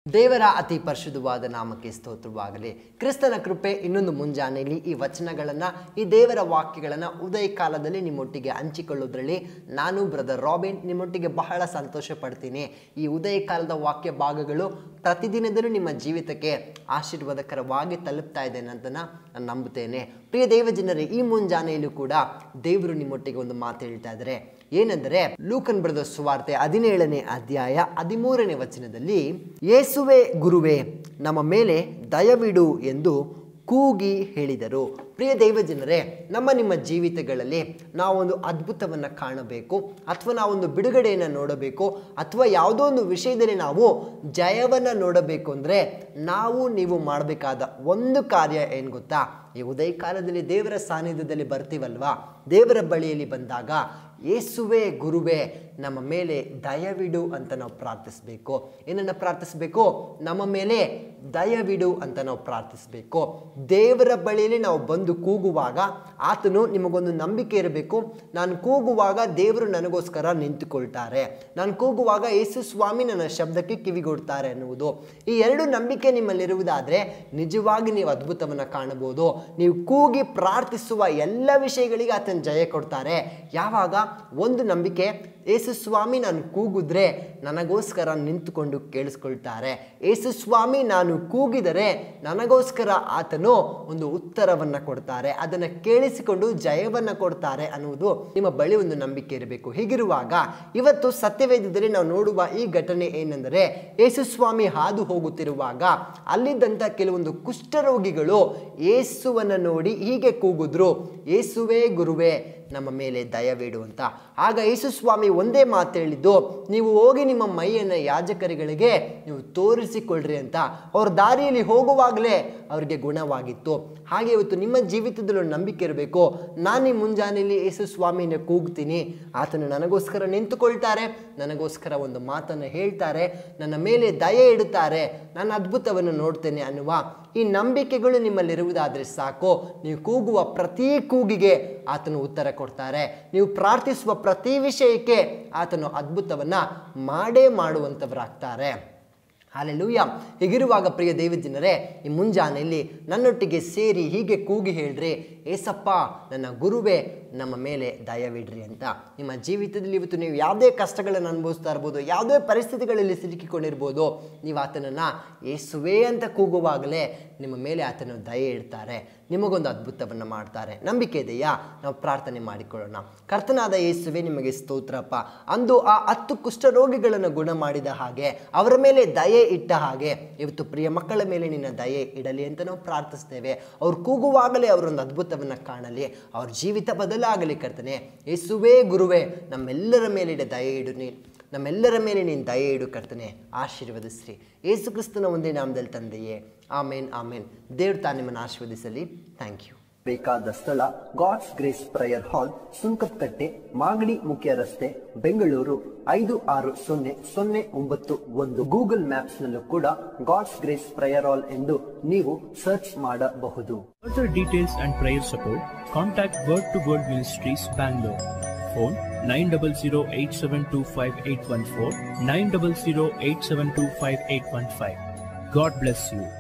ದೇವರ ಅತಿ ಪರಿಶುದ್ಧವಾದ ನಾಮಕ್ಕೆ ಸ್ತೋತ್ರವಾಗಲಿ ಕ್ರಿಸ್ತನ ಕೃಪೆ ಇನ್ನೊಂದು ಮುಂಜಾನೆಯಲ್ಲಿ ಈ ವಚನಗಳನ್ನು ಈ ದೇವರ ವಾಕ್ಯಗಳನ್ನು ಉದಯ ಕಾಲದಲ್ಲಿ ನಿಮ್ಮೊಟ್ಟಿಗೆ ಹಂಚಿಕೊಳ್ಳೋದ್ರಲ್ಲಿ ನಾನು ಬ್ರದರ್ ರಾಬಿನ್ ನಿಮ್ಮೊಟ್ಟಿಗೆ ಬಹಳ ಸಂತೋಷ ಪಡ್ತೀನಿ ಈ ಉದಯ ಕಾಲದ ವಾಕ್ಯ ಭಾಗಗಳು ಪ್ರತಿದಿನದಲ್ಲೂ ನಿಮ್ಮ ಜೀವಿತಕ್ಕೆ ಆಶೀರ್ವಾದಕರವಾಗಿ ತಲುಪ್ತಾ ಇದೆ ಅಂತ ನಾನು ನಂಬುತ್ತೇನೆ ಪ್ರಿಯ ದೇವ ಜನರೇ ಈ ಮುಂಜಾನೆಯಲ್ಲೂ ಕೂಡ ದೇವರು ನಿಮ್ಮೊಟ್ಟಿಗೆ ಒಂದು ಮಾತು ಹೇಳ್ತಾ ಇದ್ದಾರೆ ಏನೆಂದರೆ ಲೂಕನ್ ಬರೆದ ಸುವಾರ್ತೆ ಹದಿನೇಳನೇ ಅಧ್ಯಾಯ ಹದಿಮೂರನೇ ವಚನದಲ್ಲಿ ಯೇಸುವೆ ಗುರುವೇ ನಮ್ಮ ಮೇಲೆ ದಯವಿಡು ಎಂದು ಕೂಗಿ ಹೇಳಿದರು ಪ್ರಿಯ ದೈವಜನರೇ ನಮ್ಮ ನಿಮ್ಮ ಜೀವಿತಗಳಲ್ಲಿ ನಾವೊಂದು ಅದ್ಭುತವನ್ನು ಕಾಣಬೇಕು ಅಥವಾ ನಾವೊಂದು ಬಿಡುಗಡೆಯನ್ನು ನೋಡಬೇಕು ಅಥವಾ ಯಾವುದೋ ಒಂದು ವಿಷಯದಲ್ಲಿ ನಾವು ಜಯವನ್ನು ನೋಡಬೇಕು ಅಂದರೆ ನಾವು ನೀವು ಮಾಡಬೇಕಾದ ಒಂದು ಕಾರ್ಯ ಏನು ಗೊತ್ತಾ ಈ ಉದಯ ಕಾಲದಲ್ಲಿ ದೇವರ ಸಾನ್ನಿಧ್ಯದಲ್ಲಿ ಬರ್ತೀವಲ್ವಾ ದೇವರ ಬಳಿಯಲ್ಲಿ ಬಂದಾಗ ಯೇಸುವೆ ಗುರುವೇ ನಮ್ಮ ಮೇಲೆ ದಯವಿಡು ಅಂತ ನಾವು ಪ್ರಾರ್ಥಿಸಬೇಕು ಏನನ್ನು ಪ್ರಾರ್ಥಿಸಬೇಕು ನಮ್ಮ ಮೇಲೆ ದಯವಿಡು ಅಂತ ನಾವು ಪ್ರಾರ್ಥಿಸಬೇಕು ದೇವರ ಬಳಿಯಲ್ಲಿ ನಾವು ಬಂದು ಕೂಗುವಾಗ ಆತನು ನಿಮಗೊಂದು ನಂಬಿಕೆ ಇರಬೇಕು ನಾನು ಕೂಗುವಾಗ ದೇವರು ನನಗೋಸ್ಕರ ನಿಂತುಕೊಳ್ತಾರೆ ನಾನು ಕೂಗುವಾಗ ಯೇಸು ಸ್ವಾಮಿ ನನ್ನ ಶಬ್ದಕ್ಕೆ ಕಿವಿಗೊಡ್ತಾರೆ ಅನ್ನುವುದು ಈ ಎರಡು ನಂಬಿಕೆ ನಿಮ್ಮಲ್ಲಿರುವುದಾದರೆ ನಿಜವಾಗಿ ನೀವು ಅದ್ಭುತವನ್ನು ಕಾಣಬಹುದು ನೀವು ಕೂಗಿ ಪ್ರಾರ್ಥಿಸುವ ಎಲ್ಲ ವಿಷಯಗಳಿಗೆ ಆತನ ಜಯ ಕೊಡ್ತಾರೆ ಯಾವಾಗ ಒಂದು ನಂಬಿಕೆ ಯೇಸು ಸ್ವಾಮಿ ನಾನು ಕೂಗಿದ್ರೆ ನನಗೋಸ್ಕರ ನಿಂತುಕೊಂಡು ಕೇಳಿಸ್ಕೊಳ್ತಾರೆ ಯೇಸು ಸ್ವಾಮಿ ನಾನು ಕೂಗಿದರೆ ನನಗೋಸ್ಕರ ಆತನು ಒಂದು ಉತ್ತರವನ್ನು ಕೊಡ್ತಾರೆ ಅದನ್ನು ಕೇಳಿಸಿಕೊಂಡು ಜಯವನ್ನು ಕೊಡ್ತಾರೆ ಅನ್ನುವುದು ನಿಮ್ಮ ಬಳಿ ಒಂದು ನಂಬಿಕೆ ಇರಬೇಕು ಹೀಗಿರುವಾಗ ಇವತ್ತು ಸತ್ಯವೇದದಲ್ಲಿ ನಾವು ನೋಡುವ ಈ ಘಟನೆ ಏನೆಂದರೆ ಯೇಸು ಸ್ವಾಮಿ ಹಾದು ಹೋಗುತ್ತಿರುವಾಗ ಅಲ್ಲಿದ್ದಂಥ ಕೆಲವೊಂದು ಕುಷ್ಠರೋಗಿಗಳು ಯೇಸುವನ್ನು ನೋಡಿ ಹೀಗೆ ಕೂಗಿದ್ರು ಯೇಸುವೇ ಗುರುವೇ ನಮ್ಮ ಮೇಲೆ ದಯವಿಡು ಅಂತ ಆಗ ಯೇಸು ಸ್ವಾಮಿ ಒಂದೇ ಮಾತು ಹೇಳಿದ್ದು ನೀವು ಹೋಗಿ ನಿಮ್ಮ ಮೈಯನ್ನು ಯಾಜಕರುಗಳಿಗೆ ನೀವು ತೋರಿಸಿಕೊಳ್ಳ್ರಿ ಅಂತ ಅವ್ರ ದಾರಿಯಲ್ಲಿ ಹೋಗುವಾಗಲೇ ಅವರಿಗೆ ಗುಣವಾಗಿತ್ತು ಹಾಗೆ ಇವತ್ತು ನಿಮ್ಮ ಜೀವಿತದಲ್ಲೂ ನಂಬಿಕೆ ಇರಬೇಕು ನಾನು ಈ ಮುಂಜಾನೆಯಲ್ಲಿ ಯೇಸು ಸ್ವಾಮಿನ ಕೂಗ್ತೀನಿ ಆತನು ನನಗೋಸ್ಕರ ನಿಂತುಕೊಳ್ತಾರೆ ನನಗೋಸ್ಕರ ಒಂದು ಮಾತನ್ನು ಹೇಳ್ತಾರೆ ನನ್ನ ಮೇಲೆ ದಯೆ ಇಡುತ್ತಾರೆ ನಾನು ಅದ್ಭುತವನ್ನು ನೋಡ್ತೇನೆ ಅನ್ನುವ ಈ ನಂಬಿಕೆಗಳು ನಿಮ್ಮಲ್ಲಿರುವುದಾದರೆ ಸಾಕು ನೀವು ಕೂಗುವ ಪ್ರತಿ ಕೂಗಿಗೆ ಆತನು ಉತ್ತರ ಕೊಡ್ತಾರೆ ನೀವು ಪ್ರಾರ್ಥಿಸುವ ಪ್ರತಿ ವಿಷಯಕ್ಕೆ ಆತನು ಅದ್ಭುತವನ್ನು ಮಾಡೇ ಮಾಡುವಂಥವರಾಗ್ತಾರೆ ಹಾಲೆಲೂಯ ಹೀಗಿರುವಾಗ ಪ್ರಿಯ ದೇವಜನರೇ ಈ ಮುಂಜಾನೆಯಲ್ಲಿ ನನ್ನೊಟ್ಟಿಗೆ ಸೇರಿ ಹೀಗೆ ಕೂಗಿ ಹೇಳ್ರಿ ಏಸಪ್ಪ ನನ್ನ ಗುರುವೇ ನಮ್ಮ ಮೇಲೆ ದಯವಿಡ್ರಿ ಅಂತ ನಿಮ್ಮ ಜೀವಿತದಲ್ಲಿ ಇವತ್ತು ನೀವು ಯಾವುದೇ ಕಷ್ಟಗಳನ್ನು ಅನುಭವಿಸ್ತಾ ಇರ್ಬೋದು ಯಾವುದೇ ಪರಿಸ್ಥಿತಿಗಳಲ್ಲಿ ಸಿಲುಕಿಕೊಂಡಿರ್ಬೋದು ನೀವು ಆತನನ್ನು ಏಸುವೆ ಅಂತ ಕೂಗುವಾಗಲೇ ನಿಮ್ಮ ಮೇಲೆ ಆತನು ದಯೆ ಇಡ್ತಾರೆ ನಿಮಗೊಂದು ಅದ್ಭುತವನ್ನು ಮಾಡ್ತಾರೆ ನಂಬಿಕೆ ಇದೆಯಾ ನಾವು ಪ್ರಾರ್ಥನೆ ಮಾಡಿಕೊಳ್ಳೋಣ ಕರ್ತನಾದ ಯೇಸುವೆ ನಿಮಗೆ ಸ್ತೋತ್ರಪ್ಪ ಅಂದು ಆ ಹತ್ತು ಕುಷ್ಠರೋಗಿಗಳನ್ನು ಗುಣ ಮಾಡಿದ ಹಾಗೆ ಅವರ ಮೇಲೆ ದಯೆ ಇಟ್ಟ ಹಾಗೆ ಇವತ್ತು ಪ್ರಿಯ ಮಕ್ಕಳ ಮೇಲೆ ನಿನ್ನ ದಯೆ ಇಡಲಿ ಅಂತ ನಾವು ಪ್ರಾರ್ಥಿಸ್ತೇವೆ ಅವ್ರು ಕೂಗುವಾಗಲೇ ಅವರೊಂದು ಅದ್ಭುತವನ್ನು ಕಾಣಲಿ ಅವ್ರ ಜೀವಿತ ಬದಲಾಗಲಿ ಕರ್ತನೆ ಯೇಸುವೇ ಗುರುವೇ ನಮ್ಮೆಲ್ಲರ ಮೇಲಿಡ ದಯೆ ಇಡು ನೀ ನಮ್ಮೆಲ್ಲರ ಮೇಲೆ ನೀನು ದಯೆ ಇಡು ಕರ್ತನೆ ಆಶೀರ್ವದಿಸ್ರಿ ಯೇಸು ಕ್ರಿಸ್ತನ ಒಂದೇ ನಾಮದಲ್ಲಿ ತಂದೆಯೇ ಆಮೇನ್ ಆಮೇನ್ ದೇವ್ರು ತಾನು ನಿಮ್ಮನ್ನು ಆಶೀರ್ವದಿಸಲಿ ಥ್ಯಾಂಕ್ ಯು ಬೇಕಾದ ಸ್ಥಳ God's grace prayer hall Sunkadakatte Magadi ಮುಖ್ಯ ರಸ್ತೆ ಬೆಂಗಳೂರು ಐದು ಆರು ಸೊನ್ನೆ ಸೊನ್ನೆ ಒಂಬತ್ತು ಒಂದು ಗೂಗಲ್ ಮ್ಯಾಪ್ಸ್ ನಲ್ಲೂ ಕೂಡ ಗಾಡ್ಸ್ ಗ್ರೇಸ್ ಪ್ರಯರ್ ಹಾಲ್ ಎಂದು ನೀವು ಸರ್ಚ್ ಮಾಡಬಹುದು Further details and prayer support, contact Word to Word Ministries, Bangalore. Phone 900-872-5814, 900-872-5815. God bless you.